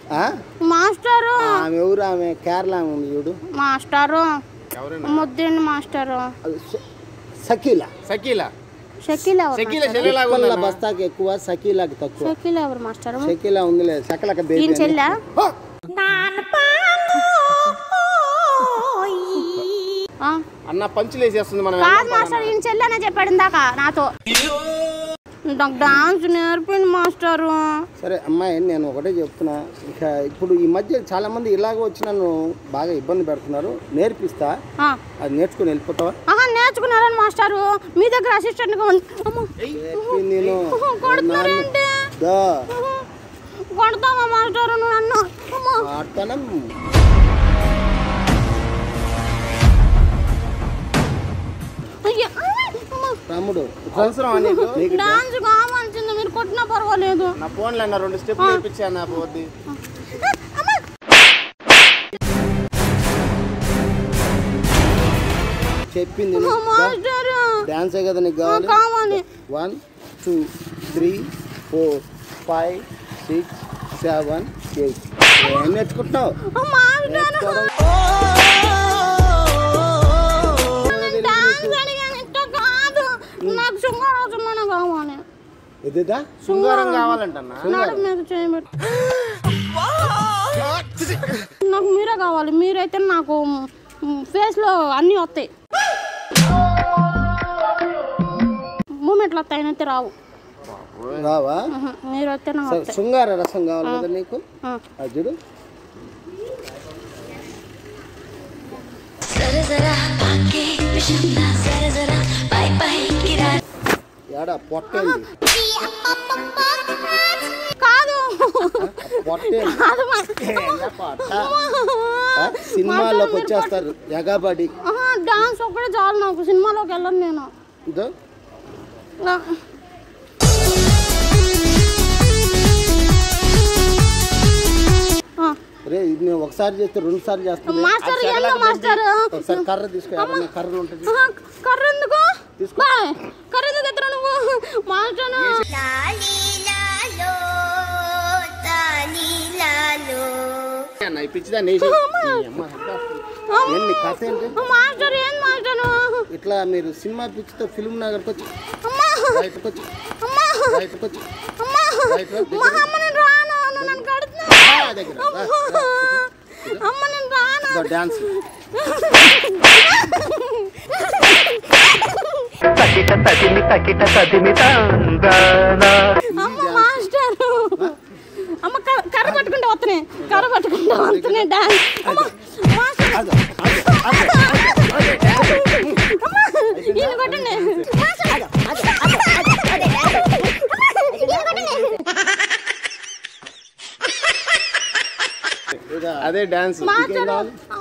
ఆ? మాస్టరు ఆమె ఎవరు ఆమె కేరళ ఆమె ఉంది చూడు మాస్టరు ఎవరైనా ముద్దండి మాస్టరు అది స- సకీల సకీల షకీల్ ఎవరు సకీల మాస్టరు? చెల్లెలాగా ఉప్పల్ల ఉందన్న బస్తాకి ఎక్కువ సకీలాకి తక్కువ షకీల్ ఎవరు మాస్టరు సకీల ఉందిలే సకలక బేబీ ఈయన అని. చెల్లా హో! ఆ, అన్న పంచులు వేసేస్తుంది మనం కాదు వెళ్దాం మాస్టర్ ఈయన చెల్లెనే చెప్పాడు ఇందాక నాతో నాకు డాన్స్ నేర్పింది మాస్టరు సరే అమ్మాయి నేను ఒకటే చెప్తున్నా ఇక ఇప్పుడు ఈ మధ్య చాలా మంది ఇలాగ వచ్చి నన్ను బాగా ఇబ్బంది పెడుతున్నారు నేర్పిస్తా ఆ, అది నేర్చుకుని వెళ్ళిపోతావా ఆహా నేర్చుకున్నారని మాస్టారు మీ దగ్గర అసిస్టెంట్గా ఉంది అమ్మో, చెప్పి నేను కొడుతున్నారేంటి దా కొడతావా మాస్టారు నువ్వు నన్ను అమ్మో. ఆడతానం అయ్యో, అమ్మో. తమ్ముడు అవసరం నీకు నీకు డాన్స్ కావాల్సింది మీరు కొట్టినా పర్వాలేదు నా ఫోన్లో అన్న రెండు స్టెప్లు వేయించాను నా పోద్ది చెప్పింది అమ్మో, మాస్టారు డాన్సే కదా నీకు ఆ, కావాలి కావాలి one two three four five six seven eight ఏం నేర్చుకుంటున్నావు ఆ, మాస్టారు నేర్చుకోవడం డాన్స్ అడిగాను ఇట్ట కాదు నాకు శృంగారోజులోనే కావాలి ఎదుదా శృంగారం కావాలంటన్నా నడుము మీద చేయబెట్టు నాకు మీరే కావాలి మీరైతే నాకు ఫేస్లో అన్నీ వస్తాయి మూమెంట్లు వస్తాయనైతే రావు రావా ఉహు, మీరు వస్తే నాకు సరే వస్తాయి శృంగార రసం కావాలి కదా నీకు ఆ. అది చూడు जरा जरा आके विषमना जरा जरा बाय बाय गिरा ఏడా పొట్టేంది కాదు పొట్టేంది కాదు మా- ఏందా పొట్ట? ఆ? సినిమాల్లోకి వచ్చేస్తారు ఎగబడి ఆహా, డాన్స్ ఒక్కడే చాలు నాకు సినిమాలోకి వెళ్ళను నేను ఇదో నా- ఆ, రే ఇది నేను ఒకసారి చేస్తే రెండు సార్లు చేస్తాను మాస్టర్ ఏందో మాస్టర్ ఒకసారి కర్ర తీసుకో ఎవరన్నా కర్ర ఉంటుంది ఆహా, కర్ర ఎందుకు తీసుకో. బాయ్, కర్ర ఎందుకు ఎత్తురా నువ్వు మాస్టర్ అన్న ఈ పిచ్చిదాన్ని వేసి ఈ అమ్మ ఏంటి కథ ఏంటి మాస్టర్ ఏం మాస్టర్ ఇట్లా మీరు సినిమా పిచ్చితో ఫిల్మ్ నగర్కి వచ్చి అమ్మా బయటకు వచ్చి అమ్మా బయటకు వచ్చి అమ్మా బయటకు వచ్చి మా అమ్మ నేను రాను నువ్వు నన్ను కడుతున్నావు రా దగ్గర రా, రా. అమ్మ నేను రాను ఇదో డాన్స్ తకిట తదిమి తకిట తదిమి తందాన అమ్మ మాస్టర్ అమ్మ కర్ర- కర్ర పట్టుకుంటే వస్తున్నాయి కర్ర పట్టుకుంటే వస్తున్నాయి డాన్స్ అమ్మ మాస్టర్ అదో అదో అదో ఈయన కొట్టండి మాస్టర్ ఈయన కొట్టండి ఇదా అదే డాన్స్ మాస్టర్